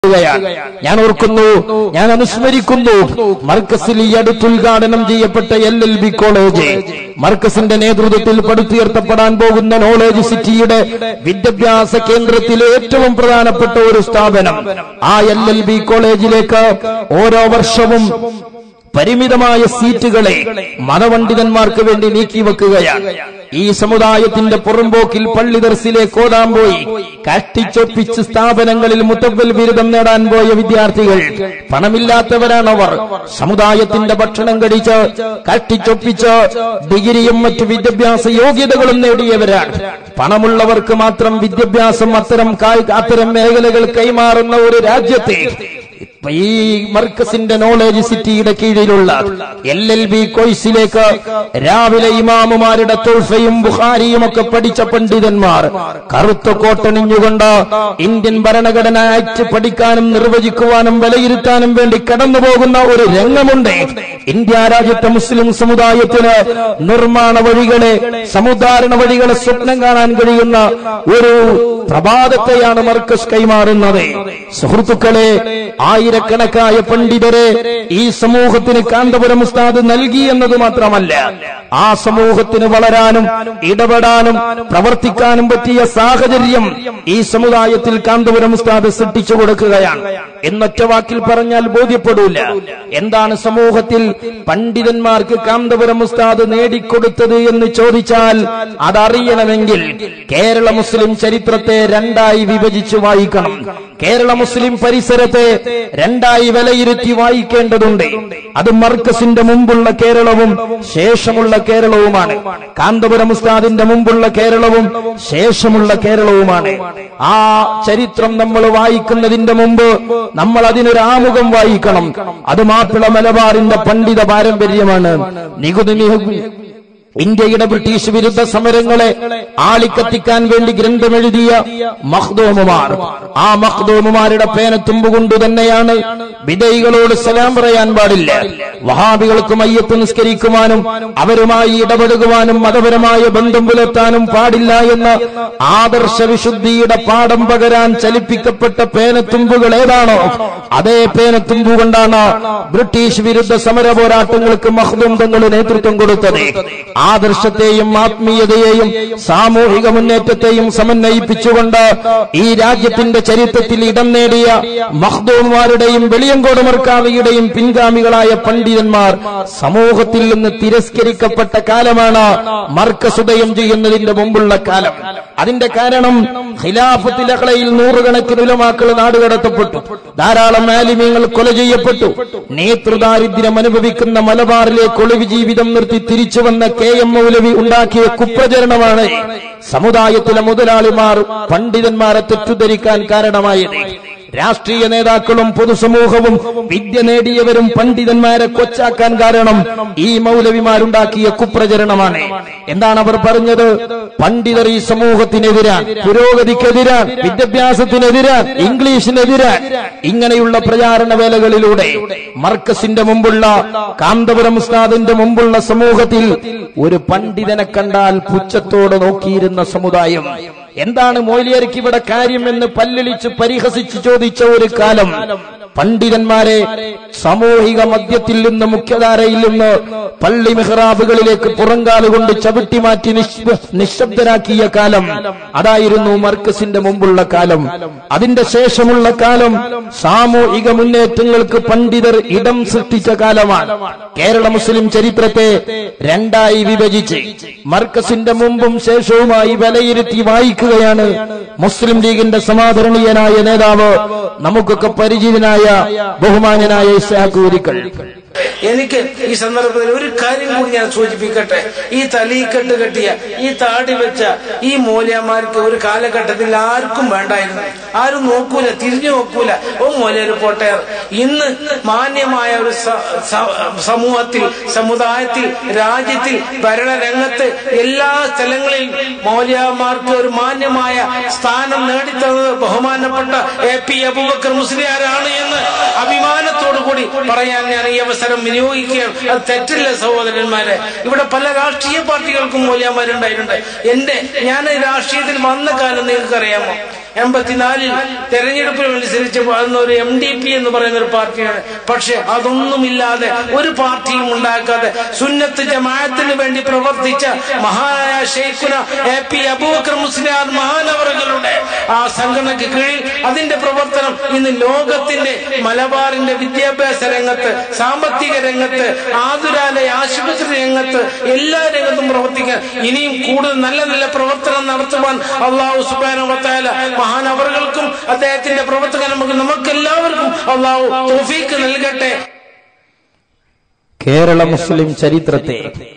ാണ് ഞാൻ ഓർക്കുന്നു ഞാൻ അനുസ്മരിക്കുന്നു മർക്കസിൽ ഈ അടുത്ത് ഉദ്ഘാടനം ചെയ്യപ്പെട്ട എൽ എൽ ബി കോളേജ് മർക്കസിന്റെ നേതൃത്വത്തിൽ പടുത്തുയർത്തപ്പെടാൻ പോകുന്ന നോളേജ് സിറ്റിയുടെ വിദ്യാഭ്യാസ കേന്ദ്രത്തിലെ ഏറ്റവും പ്രധാനപ്പെട്ട ഒരു സ്ഥാപനം ആ എൽ എൽ ബി കോളേജിലേക്ക് ഓരോ വർഷവും പരിമിതമായ സീറ്റുകളെ മതപണ്ഡിതന്മാർക്ക് വേണ്ടി നീക്കിവെക്കുകയാണ് ഈ സമുദായത്തിന്റെ പുറംപോക്കിൽ പള്ളി ദർസിലേക്ക് ഓടാൻ പോയി കഷ്ടിച്ചൊപ്പിച്ച് സ്ഥാപനങ്ങളിൽ മുത്തവൽ ബിരുദം നേടാൻ പോയ വിദ്യാർത്ഥികൾ പണമില്ലാത്തവരാണവർ സമുദായത്തിന്റെ ഭക്ഷണം കടിച്ച് കഷ്ടിച്ചൊപ്പിച്ച് ഡിഗ്രിയും മറ്റു വിദ്യാഭ്യാസ യോഗ്യതകളും നേടിയവരാണ് പണമുള്ളവർക്ക് മാത്രം വിദ്യാഭ്യാസം അത്തരം കാ- അത്തരം മേഖലകൾ കൈമാറുന്ന ഒരു രാജ്യത്തെ ഇപ്പൊ ഈ മർക്കസിന്റെ നോളേജ് സിറ്റിയുടെ കീഴിലുള്ള എൽ എൽ ബി കോഴ്സിലേക്ക് രാവിലെ ഇമാമുമാരുടെ തൊൾഫയും ബുഖാരിയും ഒക്കെ പഠിച്ച പണ്ഡിതന്മാർ കറുത്ത കോട്ടണിഞ്ഞുകൊണ്ട് ഇന്ത്യൻ ഭരണഘടന ആക്ട് പഠിക്കാനും നിർവചിക്കുവാനും വിലയിരുത്താനും വേണ്ടി കടന്നു പോകുന്ന ഒരു രംഗമുണ്ട് ഇന്ത്യ രാജ്യത്തെ മുസ്ലിം സമുദായത്തിന് നിർമ്മാണ വഴികളെ സമുദ്ധാരണ വഴികളെ സ്വപ്നം കാണാൻ കഴിയുന്ന ഒരു പ്രഭാതത്തെയാണ് മർക്കസ് കൈമാറുന്നത് സുഹൃത്തുക്കളെ ആയിരക്കണക്കായ പണ്ഡിതരെ ഈ സമൂഹത്തിന് കാന്തപുരം ഉസ്താദ് നൽകി എന്നത് മാത്രമല്ല ആ സമൂഹത്തിന് വളരാനും ഇടപെടാനും പ്രവർത്തിക്കാനും പറ്റിയ സാഹചര്യം ഈ സമുദായത്തിൽ കാന്തപുരം ഉസ്താദ് സൃഷ്ടിച്ചു കൊടുക്കുകയാണ് എന്നൊറ്റ വാക്കിൽ പറഞ്ഞാൽ ബോധ്യപ്പെടൂല എന്താണ് സമൂഹത്തിൽ പണ്ഡിതന്മാർക്ക് കാന്തപുരം ഉസ്താദ് നേടിക്കൊടുത്തത് എന്ന് ചോദിച്ചാൽ അതറിയണമെങ്കിൽ കേരള മുസ്ലിം ചരിത്രത്തെ രണ്ടായി വിഭജിച്ച് വായിക്കണം കേരള മുസ്ലിം പരിസരത്തെ രണ്ടായി വിലയിരുത്തി വായിക്കേണ്ടതുണ്ട് അത് മർക്കസിന്റെ മുമ്പുള്ള കേരളവും ശേഷമുള്ള കേരളവുമാണ് കാന്തപുരം ഉസ്താദിന്റെ മുമ്പുള്ള കേരളവും ശേഷമുള്ള കേരളവുമാണ് ആ ചരിത്രം നമ്മൾ വായിക്കുന്നതിന്റെ മുമ്പ് നമ്മൾ അതിനൊരു ആമുഖം വായിക്കണം അത് മാപ്പിള മലബാറിന്റെ പണ്ഡിത പാരമ്പര്യമാണ് നികുതി നികുതി ഇന്ത്യയുടെ ബ്രിട്ടീഷ് വിരുദ്ധ സമരങ്ങളെ ആളിക്കത്തിക്കാൻ വേണ്ടി ഗ്രന്ഥമെഴുതിയ മഹ്ദോമുമാർ ആ മഹ്ദോമുമാരുടെ പേനത്തുമ്പ് കൊണ്ട് തന്നെയാണ് വിധേയികളോട് സലാം പറയാൻ പാടില്ല വഹാബികൾക്ക് മയ്യത്ത് നിസ്കരിക്കുവാനും അവരുമായി ഇടപെടുവാനും മതപരമായ ബന്ധം പുലർത്താനും പാടില്ല എന്ന ആദർശ വിശുദ്ധിയുടെ പാഠം പകരാൻ ചലിപ്പിക്കപ്പെട്ട പേനത്തുമ്പുകൾ ഏതാണോ അതേ പേനത്തുമ്പ് കൊണ്ടാണ് ബ്രിട്ടീഷ് വിരുദ്ധ സമര പോരാട്ടങ്ങൾക്ക് മഹ്ദൂം തങ്ങൾ നേതൃത്വം കൊടുത്തത് ആദർശത്തെയും ആത്മീയതയെയും സാമൂഹിക മുന്നേറ്റത്തെയും സമന്വയിപ്പിച്ചുകൊണ്ട് ഈ രാജ്യത്തിന്റെ ചരിത്രത്തിൽ ഇടം നേടിയ മഹ്ദൂമാരുടെയും വെളിയങ്കോട് മർക്കാവിയുടെയും പിൻഗാമികളായ പണ്ഡിതന്മാർ സമൂഹത്തിൽ നിന്ന് തിരസ്കരിക്കപ്പെട്ട കാലമാണ് മർക്കസുദയം ചെയ്യുന്നതിന്റെ മുമ്പുള്ള കാലം അതിന്റെ കാരണം ഖിലാഫത്തിൽ അഖ്ലയിൽ നൂറുകണക്കിന് ഉലമാക്കൾ നാടുകടത്തപ്പെട്ടു ധാരാളം ആലിമ്യങ്ങൾ കൊല ചെയ്യപ്പെട്ടു നേതൃദാരിദ്ര്യം അനുഭവിക്കുന്ന മലബാറിലേക്ക് ഒളിവ് ജീവിതം നിർത്തി തിരിച്ചു വന്ന കെ എം മൗലവി ഉണ്ടാക്കിയ കുപ്രചരണമാണ് സമുദായത്തിലെ മുതലാളിമാർ പണ്ഡിതന്മാരെ തെറ്റുധരിക്കാൻ കാരണമായത് രാഷ്ട്രീയ നേതാക്കളും പൊതുസമൂഹവും വിദ്യ നേടിയവരും പണ്ഡിതന്മാരെ കൊച്ചാക്കാൻ കാരണം ഈ മൗലവിമാരുണ്ടാക്കിയ കുപ്രചരണമാണ് എന്താണ് അവർ പറഞ്ഞത് പണ്ഡിതർ ഈ സമൂഹത്തിനെതിരാൻ പുരോഗതിക്കെതിരാൻ വിദ്യാഭ്യാസത്തിനെതിരാൻ ഇംഗ്ലീഷിനെതിരാൻ ഇങ്ങനെയുള്ള പ്രചാരണ വേലകളിലൂടെ മർക്കസിന്റെ മുമ്പുള്ള കാന്തപുരം ഉസ്താദിന്റെ മുമ്പുള്ള സമൂഹത്തിൽ ഒരു പണ്ഡിതനെ കണ്ടാൽ പുച്ഛത്തോടെ നോക്കിയിരുന്ന സമുദായം എന്താണ് മൊയ്ലിയർക്ക് ഇവിടെ കാര്യമെന്ന് പല്ലിളിച്ച് പരിഹസിച്ച് ചോദിച്ച ഒരു കാലം പണ്ഡിതന്മാരെ സാമൂഹിക മദ്യത്തിൽ നിന്ന് മുഖ്യധാരയിൽ നിന്ന് പള്ളി മെഹ്റാബുകളിലേക്ക് പുറങ്കാലുകൊണ്ട് ചവിട്ടി മാറ്റി നിശ്- നിശബ്ദരാക്കിയ കാലം അതായിരുന്നു മർക്കസിന്റെ മുമ്പുള്ള കാലം അതിന്റെ ശേഷമുള്ള കാലം സാമൂഹിക മുന്നേറ്റങ്ങൾക്ക് പണ്ഡിതർ ഇടം സൃഷ്ടിച്ച കാലമാണ് കേരള മുസ്ലിം ചരിത്രത്തെ രണ്ടായി വിഭജിച്ച് മർക്കസിന്റെ മുമ്പും ശേഷവുമായി വിലയിരുത്തി വായിക്കുകയാണ് മുസ്ലിം ലീഗിന്റെ സമാദരണീയനായ നേതാവ് നമുക്കൊക്കെ പരിചിതനായ ബഹുമാന്യനായ ഇസാഖൂരിക്കൾ എനിക്ക് ഈ സന്ദർഭത്തിൽ ഒരു കാര്യം കൂടി ഞാൻ സൂചിപ്പിക്കട്ടെ ഈ തലീക്കെട്ട് കെട്ടിയ ഈ താടി വെച്ച ഈ മൂല്യന്മാർക്ക് ഒരു കാലഘട്ടത്തിൽ ആർക്കും വേണ്ടായിരുന്നു ആരും നോക്കൂല തിരിഞ്ഞു നോക്കൂല ഓ മൂല്യര് പോട്ടെ ഇന്ന് മാന്യമായ ഒരു സ- സ- സമൂഹത്തിൽ സമുദായത്തിൽ രാജ്യത്തിൽ ഭരണരംഗത്ത് എല്ലാ സ്ഥലങ്ങളിൽ മൗല്യമാർക്ക് ഒരു മാന്യമായ സ്ഥാനം നേടിത്തന്നത് ബഹുമാനപ്പെട്ട എ പി അബൂബക്കർ മുസ്ലിയാരാണ് എന്ന് അഭിമാനത്തോടു കൂടി പറയാൻ ഞാൻ ഈ അവസരം വിനിയോഗിക്കുകയാണ് അത് തെറ്റില്ല സഹോദരന്മാരെ ഇവിടെ പല രാഷ്ട്രീയ പാർട്ടികൾക്കും മൂല്യന്മാരുണ്ടായിട്ടുണ്ട് എന്റെ ഞാൻ രാഷ്ട്രീയത്തിൽ വന്ന കാലം നിങ്ങൾക്ക് അറിയാമോ എൺപത്തിനാലിൽ തെരഞ്ഞെടുപ്പിൽ മത്സരിച്ച് വന്ന ഒരു എം ഡി പി എന്ന് പറയുന്ന ഒരു പാർട്ടിയാണ് പക്ഷെ അതൊന്നുമില്ലാതെ ഒരു പാർട്ടിയും ഉണ്ടാക്കാതെ സുന്നത്ത് ജമാഅത്തിന് വേണ്ടി പ്രവർത്തിച്ച മഹാനായ ഷെയ്ഖുന എ പി അബൂബക്കർ മുസ്ലിയാർ മഹാനവറുകളുടെ ആ സംഘടനയ്ക്ക് കീഴിൽ അതിന്റെ പ്രവർത്തനം ഇന്ന് ലോകത്തിന്റെ മലബാറിന്റെ വിദ്യാഭ്യാസ രംഗത്ത് സാമ്പത്തിക രംഗത്ത് ആതുരാലയ ആശുപത്രി രംഗത്ത് എല്ലാ രംഗത്തും പ്രവർത്തിക്കാൻ ഇനിയും കൂടുതൽ നല്ല നല്ല പ്രവർത്തനം നടത്തുവാൻ അള്ളാഹു സുബാനുവത്തായ മഹാനവറുകൾക്കും അദ്ദേഹത്തിന്റെ പ്രവർത്തകൻ നമുക്ക് നമുക്കെല്ലാവർക്കും അള്ളാഹു തോഫീക്ക് നൽകട്ടെ കേരള മുസ്ലിം ചരിത്രത്തെ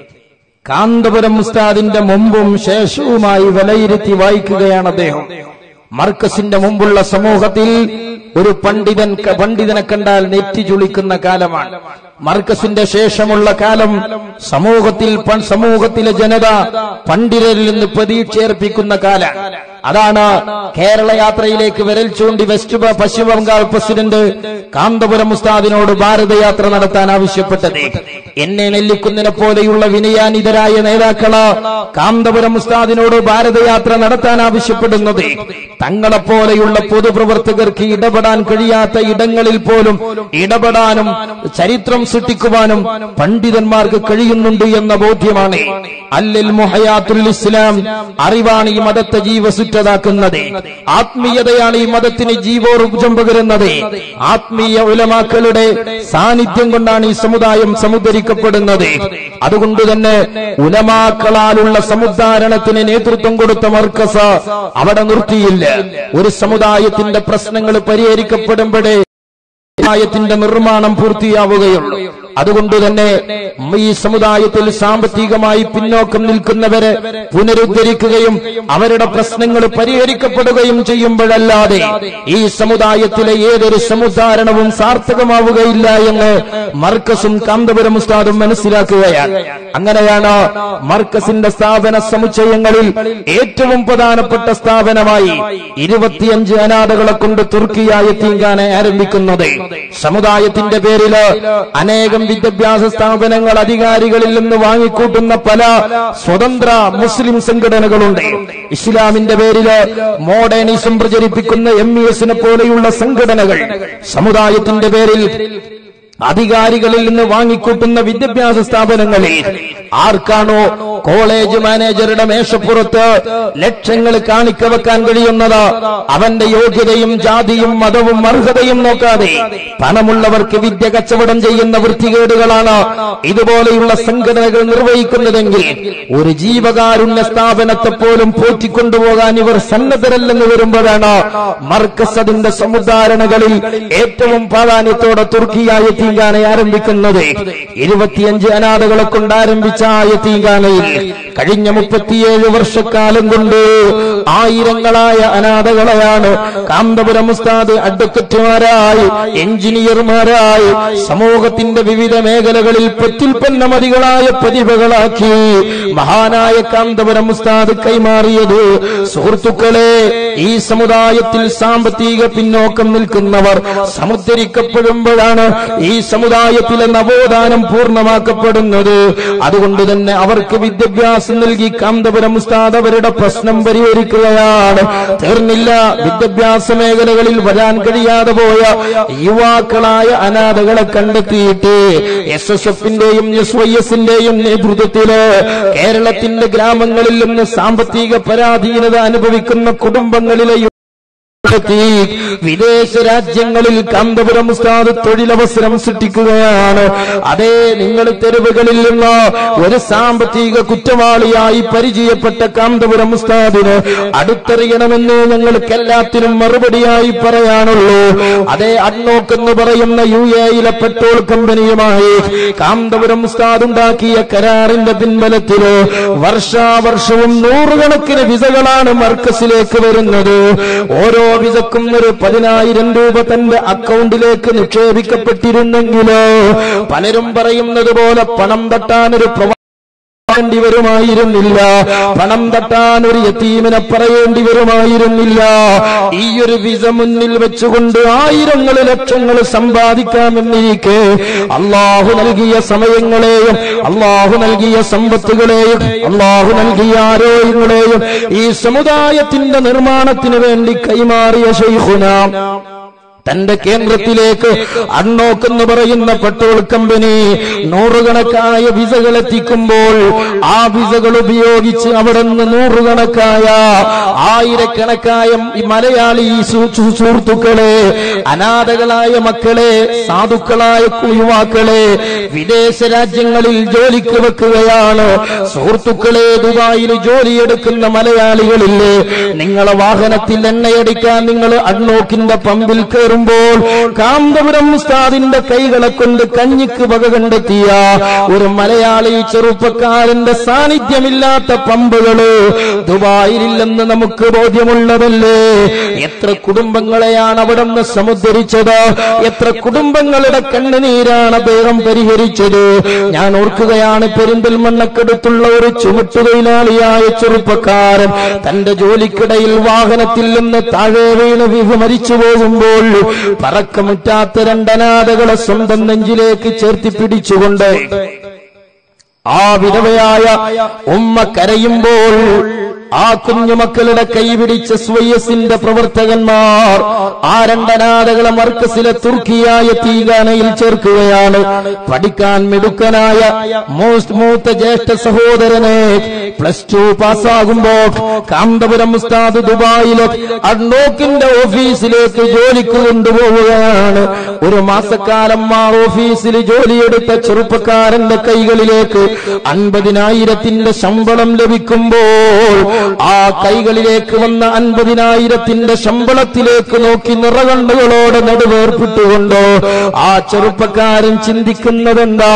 കാന്തപുരം ഉസ്താദിന്റെ മുമ്പും ശേഷവുമായി വിലയിരുത്തി വായിക്കുകയാണ് അദ്ദേഹം മർക്കസിന്റെ മുമ്പുള്ള സമൂഹത്തിൽ ഒരു പണ്ഡിതൻ പണ്ഡിതനെ കണ്ടാൽ നെറ്റി ചുളിക്കുന്ന കാലമാണ് മർക്കസിന്റെ ശേഷമുള്ള കാലം സമൂഹത്തിൽ പ- സമൂഹത്തിലെ ജനത പണ്ഡിതരിൽ നിന്ന് പ്രതീക്ഷയർപ്പിക്കുന്ന കാലം അതാണ് കേരള യാത്രയിലേക്ക് വിരൽ ചൂണ്ടി വെസ്റ്റ് ബ- പശ്ചിമ ബംഗാൾ പ്രസിഡന്റ് കാന്തപുരം ഉസ്താദിനോട് ഭാരതയാത്ര നടത്താൻ ആവശ്യപ്പെട്ടത് എന്നെ നെല്ലിക്കുന്നിനെ പോലെയുള്ള വിനയാനിതരായ നേതാക്കള് കാന്തപുരം ഉസ്താദിനോട് ഭാരതയാത്ര നടത്താൻ ആവശ്യപ്പെടുന്നത് തങ്ങളെപ്പോലെയുള്ള പൊതുപ്രവർത്തകർക്ക് ഇടപെടാൻ കഴിയാത്ത ഇടങ്ങളിൽ പോലും ഇടപെടാനും ചരിത്രം സൃഷ്ടിക്കുവാനും പണ്ഡിതന്മാർക്ക് കഴിയുന്നുണ്ട് എന്ന ബോധ്യമാണ് അല്ലിൽ മുഹയാത്തുൽ ഇസ്ലാം അറിവാണ് ഈ മതത്തെ ജീവസുറ്റതാക്കുന്നത് ആത്മീയതയാണ് ഈ മതത്തിന് ജീവോർജം പകരുന്നത് ആത്മീയ ഉലമാക്കളുടെ സാന്നിധ്യം കൊണ്ടാണ് ഈ സമുദായം സമുദ്ധരിക്കപ്പെടുന്നത് അതുകൊണ്ട് തന്നെ ഉലമാക്കളാലുള്ള സമുദ്ധാരണത്തിന് നേതൃത്വം കൊടുത്ത മർക്കസ അവിടെ നിർത്തിയില്ല ഒരു സമുദായത്തിന്റെ പ്രശ്നങ്ങൾ പരിഹരിക്കപ്പെടുമ്പോഴേ സമുദായത്തിന്റെ നിർമ്മാണം പൂർത്തിയാവുകയുള്ളൂ അതുകൊണ്ട് തന്നെ ഈ സമുദായത്തിൽ സാമ്പത്തികമായി പിന്നോക്കം നിൽക്കുന്നവരെ പുനരുദ്ധരിക്കുകയും അവരുടെ പ്രശ്നങ്ങൾ പരിഹരിക്കപ്പെടുകയും ചെയ്യുമ്പോഴല്ലാതെ ഈ സമുദായത്തിലെ ഏതൊരു സമുദ്ധാരണവും സാർത്ഥകമാവുകയില്ല എന്ന് മർക്കസും കാന്തപുരം ഉസ്താദും മനസ്സിലാക്കുകയാണ് അങ്ങനെയാണ് മർക്കസിന്റെ സ്ഥാപന സമുച്ചയങ്ങളിൽ ഏറ്റവും പ്രധാനപ്പെട്ട സ്ഥാപനമായി ഇരുപത്തിയഞ്ച് അനാഥകളെ കൊണ്ട് തുർക്കിയായ തീങ്കാനെ ആരംഭിക്കുന്നത് സമുദായത്തിന്റെ പേരില് അനേകം വിദ്യാഭ്യാസ സ്ഥാപനങ്ങൾ അധികാരികളിൽ നിന്ന് വാങ്ങിക്കൂട്ടുന്ന പല സ്വതന്ത്ര മുസ്ലിം സംഘടനകളുണ്ട് ഇസ്ലാമിന്റെ പേരില് മോഡേണിസം പ്രചരിപ്പിക്കുന്ന എം ഇ എസിനെ പോലെയുള്ള സംഘടനകൾ സമുദായത്തിന്റെ പേരിൽ അധികാരികളിൽ നിന്ന് വാങ്ങിക്കൂട്ടുന്ന വിദ്യാഭ്യാസ സ്ഥാപനങ്ങളിൽ ആർക്കാണോ കോളേജ് മാനേജറുടെ മേശപ്പുറത്ത് ലക്ഷങ്ങൾ കാണിക്ക വെക്കാൻ കഴിയുന്നത് അവന്റെ യോഗ്യതയും ജാതിയും മതവും അർഹതയും നോക്കാതെ പണമുള്ളവർക്ക് വിദ്യ കച്ചവടം ചെയ്യുന്ന വൃത്തികേടുകളാണ് ഇതുപോലെയുള്ള സംഘടനകൾ നിർവഹിക്കുന്നതെങ്കിൽ ഒരു ജീവകാരുണ്യ സ്ഥാപനത്തെ പോലും പോറ്റിക്കൊണ്ടുപോകാൻ ഇവർ സന്നദ്ധരല്ലെന്ന് വരുമ്പോഴാണ് മർക്കസ് അതിന്റെ സമുദ്ധാരണകളിൽ ഏറ്റവും പ്രാധാന്യത്തോടെ തുർക്കിയായ യത്തീങ്കാനെ ആരംഭിക്കുന്നത് ഇരുപത്തിയഞ്ച് അനാഥകളെ കൊണ്ട് ആരംഭിച്ച ആ യത്തീങ്കാനയിൽ കഴിഞ്ഞ മുപ്പത്തിയേഴ് വർഷക്കാലം കൊണ്ട് ആയിരങ്ങളായ അനാഥകളെയാണ് കാന്തപുരം ഉസ്താദ് അഡ്വക്കറ്റുമാരായി എഞ്ചിനീയർമാരായി സമൂഹത്തിന്റെ വിവിധ മേഖലകളിൽ പ്രത്യുൽപ്പന്നമതികളായ പ്രതിഭകളാക്കി മഹാനായ കാന്തപുരം ഉസ്താദ് കൈമാറിയത് സുഹൃത്തുക്കളെ ഈ സമുദായത്തിൽ സാമ്പത്തിക പിന്നോക്കം നിൽക്കുന്നവർ സമുദ്ധരിക്കപ്പെടുമ്പോഴാണ് ഈ സമുദായത്തിലെ നവോത്ഥാനം പൂർണ്ണമാക്കപ്പെടുന്നത് അതുകൊണ്ട് തന്നെ അവർക്ക് വിദ്യാഭ്യാസം നൽകി കാന്തപുരം ഉസ്താദ് അവരുടെ പ്രശ്നം പരിഹരിക്കുകയാണ് തീർന്നില്ല വിദ്യാഭ്യാസ മേഖലകളിൽ വരാൻ കഴിയാതെ പോയ യുവാക്കളായ അനാഥകളെ കണ്ടെത്തിയിട്ട് എസ് എസ് എഫിന്റെയും എസ് വൈ എസിന്റെയും നേതൃത്വത്തില് കേരളത്തിന്റെ ഗ്രാമങ്ങളിൽ നിന്ന് സാമ്പത്തിക പരാധീനത അനുഭവിക്കുന്ന കുടുംബങ്ങളിലെ യു- ത്തി വിദേശ രാജ്യങ്ങളിൽ കാന്തപുരം ഉസ്താദ് തൊഴിലവസരം സൃഷ്ടിക്കുകയാണ് അതേ നിങ്ങൾ തെരുവുകളിൽ നിന്ന് ഒരു സാമ്പത്തിക കുറ്റവാളിയായി പരിചയപ്പെട്ട കാന്തപുരം ഉസ്താദിന് അടുത്തറിയണമെന്ന് ഞങ്ങൾക്ക് എല്ലാത്തിനും മറുപടിയായി പറയാനുള്ളൂ അതേ അഡ്നോക്ക് എന്ന് പറയുന്ന യു എയിലെ പെട്രോൾ കമ്പനിയുമായി കാന്തപുരം ഉസ്താദ് ഉണ്ടാക്കിയ കരാറിന്റെ പിൻബലത്തില് വർഷാവർഷവും നൂറുകണക്കിന് വിസകളാണ് മർക്കസിലേക്ക് വരുന്നത് ഓരോ വിസക്കും ഒരു പതിനായിരം രൂപ തന്റെ അക്കൗണ്ടിലേക്ക് നിക്ഷേപിക്കപ്പെട്ടിരുന്നെങ്കിലോ പലരും പറയുന്നത് പോലെ പണം തട്ടാനൊരു പ്രവ പറയേണ്ടി വരുമായിരുന്നില്ല പണം തട്ടാൻ ഒരു യത്തീമിനെ പറയേണ്ടി വരുമായിരുന്നില്ല ഈ ഒരു വിസ മുന്നിൽ വെച്ചുകൊണ്ട് ആയിരങ്ങൾ ലക്ഷങ്ങൾ സമ്പാദിക്കാമെന്നിരിക്കെ അള്ളാഹു നൽകിയ സമയങ്ങളെയും അള്ളാഹു നൽകിയ സമ്പത്തുകളെയും അള്ളാഹു നൽകിയ ആരോഗ്യങ്ങളെയും ഈ സമുദായത്തിന്റെ നിർമ്മാണത്തിന് വേണ്ടി കൈമാറിയ ശൈഖുന തന്റെ കേന്ദ്രത്തിലേക്ക് അൺലോക്ക് എന്ന് പറയുന്ന പെട്രോൾ കമ്പനി നൂറുകണക്കായ വിസകൾ എത്തിക്കുമ്പോൾ ആ വിസകൾ ഉപയോഗിച്ച് അവിടെ നിന്ന് നൂറുകണക്കായ ആയിരക്കണക്കായ ഈ മലയാളി സു- സു- സുഹൃത്തുക്കളെ അനാഥകളായ മക്കളെ സാധുക്കളായ യുവാക്കളെ വിദേശ രാജ്യങ്ങളിൽ ജോലിക്ക് വെക്കുകയാണ് സുഹൃത്തുക്കളെ ദുബായിൽ ജോലിയെടുക്കുന്ന മലയാളികളില്ലേ നിങ്ങളെ വാഹനത്തിൽ എണ്ണയടിക്കാൻ നിങ്ങൾ അൺലോക്കിന്റെ പമ്പിൽ കയറുമ്പോൾ കാന്തപുരം ഉസ്താദിന്റെ കൈകളെ കൊണ്ട് കഞ്ഞിക്ക് വക കണ്ടെത്തിയ ഒരു മലയാളി ചെറുപ്പക്കാരന്റെ സാന്നിധ്യമില്ലാത്ത പമ്പുകള് ദുബായിലില്ലെന്ന് നമുക്ക് ബോധ്യമുള്ളതല്ലേ എത്ര കുടുംബങ്ങളെയാണ് അവിടെ നിന്ന് സമുദ്ധരിച്ചത് എത്ര കുടുംബങ്ങളുടെ കണ്ണുനീരാണ് അദ്ദേഹം പരിഹരിച്ചത് ഞാൻ ഓർക്കുകയാണ് പെരിന്തൽമണ്ണക്കടുത്തുള്ള ഒരു ചുമട്ടുതൊഴിലാളിയായ ചെറുപ്പക്കാരൻ തന്റെ ജോലിക്കിടയിൽ വാഹനത്തിൽ നിന്ന് താഴെ വീണ് വിഹു മരിച്ചു പോകുമ്പോൾ പറക്കമുറ്റാത്ത രണ്ടനാഥകളെ സ്വന്തം നെഞ്ചിലേക്ക് ചേർത്തി പിടിച്ചുകൊണ്ട് ആ വിധവയായ ഉമ്മ കരയുമ്പോൾ ആ കുഞ്ഞുമക്കളുടെ കൈപിടിച്ച സ്വയസിന്റെ പ്രവർത്തകന്മാർ ആ രണ്ടനാഥകളെ മർക്കസിലെ തുർക്കിയായ തീഗാനയിൽ ചേർക്കുകയാണ് പഠിക്കാൻ മിടുക്കനായ മോസ്റ്റ് മൂത്ത ജ്യേഷ്ഠ സഹോദരനെ പ്ലസ് ടു പാസ്സാകുമ്പോ കാന്തപുരം ഉസ്താദ് ദുബായിലെ അഡ്നോക്കിന്റെ ഓഫീസിലേക്ക് ജോലിക്ക് കൊണ്ടുപോവുകയാണ് ഒരു മാസക്കാലം ആ ഓഫീസിൽ ജോലിയെടുത്ത ചെറുപ്പക്കാരന്റെ കൈകളിലേക്ക് അൻപതിനായിരത്തിന്റെ ശമ്പളം ലഭിക്കുമ്പോൾ ആ കൈകളിലേക്ക് വന്ന അൻപതിനായിരത്തിന്റെ ശമ്പളത്തിലേക്ക് നോക്കി നിറകണ്ണുകളോടെ നടുവേർപ്പിട്ടുകൊണ്ട് ആ ചെറുപ്പക്കാരൻ ചിന്തിക്കുന്നതെന്താ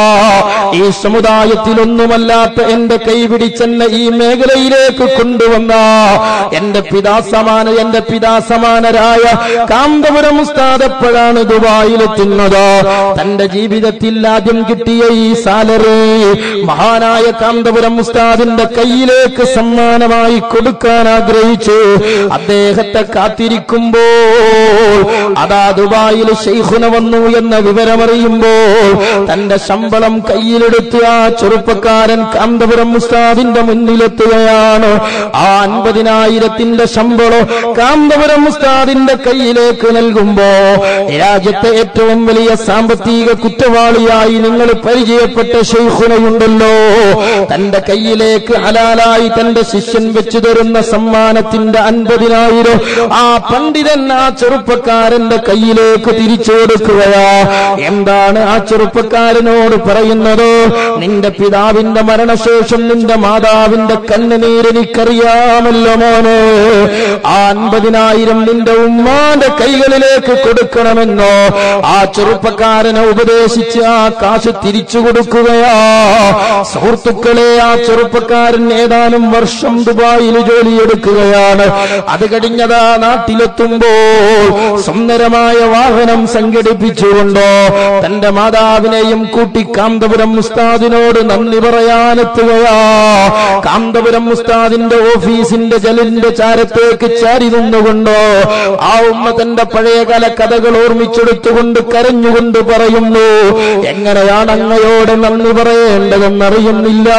ഈ സമുദായത്തിലൊന്നുമല്ലാത്ത എന്റെ കൈ പിടിച്ചെന്നെ ഈ മേഖലയിലേക്ക് കൊണ്ടുവന്ന എന്റെ പിതാസമാന എന്റെ പിതാസമാനരായ കാന്തപുരം ഉസ്താദ് എപ്പോഴാണ് ദുബായിലെത്തുന്നത് തന്റെ ജീവിതത്തിൽ ആദ്യം കിട്ടിയ ഈ സാലറി മഹാനായ കാന്തപുരം ഉസ്താദിന്റെ കയ്യിലേക്ക് സമ്മാനമായി കൊടുക്കാൻ ആഗ്രഹിച്ചു അദ്ദേഹത്തെ കാത്തിരിക്കുമ്പോൾ അതാ ദുബായിൽ ഷെയ്ഖുന വന്നു എന്ന വിവരമറിയുമ്പോൾ തന്റെ ശമ്പളം കയ്യിലെടുത്ത് ആ ചെറുപ്പക്കാരൻ കാന്തപുരം ഉസ്താദിന്റെ മുന്നിലെത്തുകയാണ് ആ അൻപതിനായിരത്തിന്റെ ശമ്പളം കാന്തപുരം ഉസ്താദിന്റെ കയ്യിലേക്ക് നൽകുമ്പോ രാജ്യത്തെ ഏറ്റവും വലിയ സാമ്പത്തിക കുറ്റവാളിയായി നിങ്ങൾ പരിചയപ്പെട്ട ഷെയ്ഖുനയുണ്ടല്ലോ തന്റെ കയ്യിലേക്ക് ഹലാലായി തന്റെ ശിഷ്യൻ വെച്ചു തരുന്ന സമ്മാനത്തിന്റെ അൻപതിനായിരം ആ പണ്ഡിതൻ ആ ചെറുപ്പക്കാരന്റെ കയ്യിലേക്ക് തിരിച്ചു കൊടുക്കുകയാ എന്താണ് ആ ചെറുപ്പക്കാരനോട് പറയുന്നത് നിന്റെ പിതാവിന്റെ മരണശേഷം നിന്റെ മാതാവിന്റെ കണ്ണുനീര് എനിക്കറിയാമല്ലോ മോനെ ആ അൻപതിനായിരം നിന്റെ ഉമ്മാന്റെ കൈകളിലേക്ക് കൊടുക്കണമെന്നോ ആ ചെറുപ്പക്കാരനെ ഉപദേശിച്ച് ആ കാശ് തിരിച്ചു കൊടുക്കുകയാ സുഹൃത്തുക്കളെ ആ ചെറുപ്പക്കാരൻ ഏതാനും വർഷം ദുബായിൽ ജോലിയെടുക്കുകയാണ് അത് കഴിഞ്ഞതാ നാട്ടിലെത്തുമ്പോൾ സുന്ദരമായ വാഹനം സംഘടിപ്പിച്ചുകൊണ്ടോ തന്റെ മാതാവിനെയും കൂട്ടി കാന്തപുരം ഉസ്താദിനോട് നന്ദി പറയാനെത്തുകയാ കാന്തപുരം ഉസ്താദിന്റെ ഓഫീസിന്റെ ജലിന്റെ ചാരത്തേക്ക് ചാരി നിന്നുകൊണ്ടോ ആ ഉമ്മ തന്റെ പഴയകാല കഥകൾ ഓർമ്മിച്ചെടുത്തുകൊണ്ട് കരഞ്ഞുകൊണ്ട് പറയുന്നു എങ്ങനെയാണ് അങ്ങയോട് നന്ദി പറയേണ്ടതെന്നറിയുന്നില്ല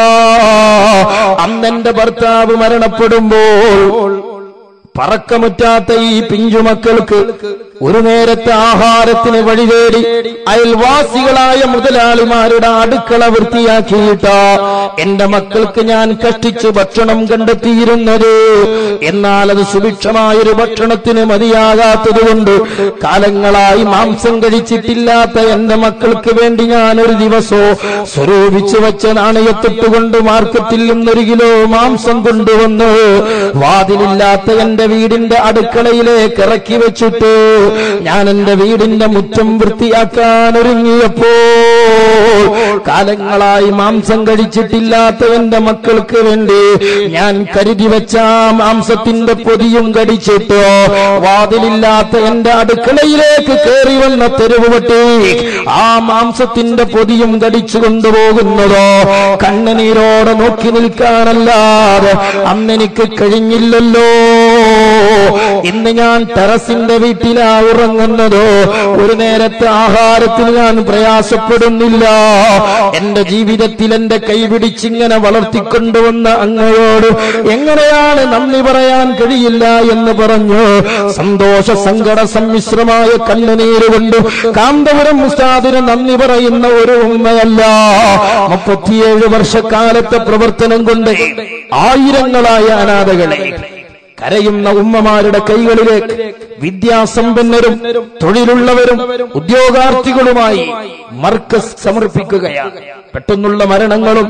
അന്നെന്റെ ഭർത്താവ് മരണപ്പെടുമ്പോൾ പറക്കമുറ്റാത്ത ഈ പിഞ്ചുമക്കൾക്ക് ഒരു നേരത്തെ ആഹാരത്തിന് വഴിതേടി അയൽവാസികളായ മുതലാളിമാരുടെ അടുക്കള വൃത്തിയാക്കിയിട്ട എന്റെ മക്കൾക്ക് ഞാൻ കഷ്ടിച്ച് ഭക്ഷണം കണ്ടെത്തിയിരുന്നത് എന്നാൽ അത് സുഭിക്ഷമായൊരു ഭക്ഷണത്തിന് മതിയാകാത്തതുകൊണ്ട് കാലങ്ങളായി മാംസം കഴിച്ചിട്ടില്ലാത്ത എന്റെ മക്കൾക്ക് വേണ്ടി ഞാൻ ഒരു ദിവസോ സ്വരൂപിച്ചു വെച്ച നാണയത്തൊട്ടുകൊണ്ട് മാർക്കറ്റിൽ നിന്നൊരു കിലോ മാംസം കൊണ്ടുവന്ന് വാതിലില്ലാത്ത എന്റെ വീടിന്റെ അടുക്കളയിലേക്ക് ഇറക്കി വെച്ചിട്ട് ഞാൻ എന്റെ വീടിന്റെ മുറ്റം വൃത്തിയാക്കാൻ ഒരുങ്ങിയപ്പോ കാലങ്ങളായി മാംസം കഴിച്ചിട്ടില്ലാത്ത എന്റെ മക്കൾക്ക് വേണ്ടി ഞാൻ കരുതി വെച്ച ആ മാംസത്തിന്റെ പൊതിയും കടിച്ചിട്ടോ വാതിലില്ലാത്ത എന്റെ അടുക്കളയിലേക്ക് കയറി വന്ന തെരുവുപട്ടി ആ മാംസത്തിന്റെ പൊതിയും കടിച്ചു കൊണ്ടുപോകുന്നതോ കണ്ണുനീരോടെ നോക്കി നിൽക്കാനല്ലാതെ അന്നെനിക്ക് കഴിഞ്ഞില്ലല്ലോ ഇന്ന് ഞാൻ ടെറസിന്റെ വീട്ടിലാ ഉറങ്ങുന്നതോ ഒരു നേരത്തെ ആഹാരത്തിന് ഞാൻ പ്രയാസപ്പെടുന്നില്ല എന്റെ ജീവിതത്തിൽ എന്റെ കൈപിടിച്ചിങ്ങനെ വളർത്തിക്കൊണ്ടുവന്ന അങ്ങയോട് എങ്ങനെയാണ് നന്ദി പറയാൻ കഴിയില്ല എന്ന് പറഞ്ഞു സന്തോഷ സങ്കട സമ്മിശ്രമായ കണ്ണുനീര് കൊണ്ട് കാന്തപുരം ഉസ്താദിന് നന്ദി പറയുന്ന ഒരു ഉമ്മയല്ല മുപ്പത്തിയേഴ് വർഷക്കാലത്തെ പ്രവർത്തനം കൊണ്ട് ആയിരങ്ങളായ അനാഥകളെ കരയുന്ന ഉമ്മമാരുടെ കൈകളിലേക്ക് വിദ്യാസമ്പന്നരും തൊഴിലുള്ളവരും ഉദ്യോഗാർത്ഥികളുമായി മർക്കസ് സമർപ്പിക്കുകയാണ് പെട്ടെന്നുള്ള മരണങ്ങളും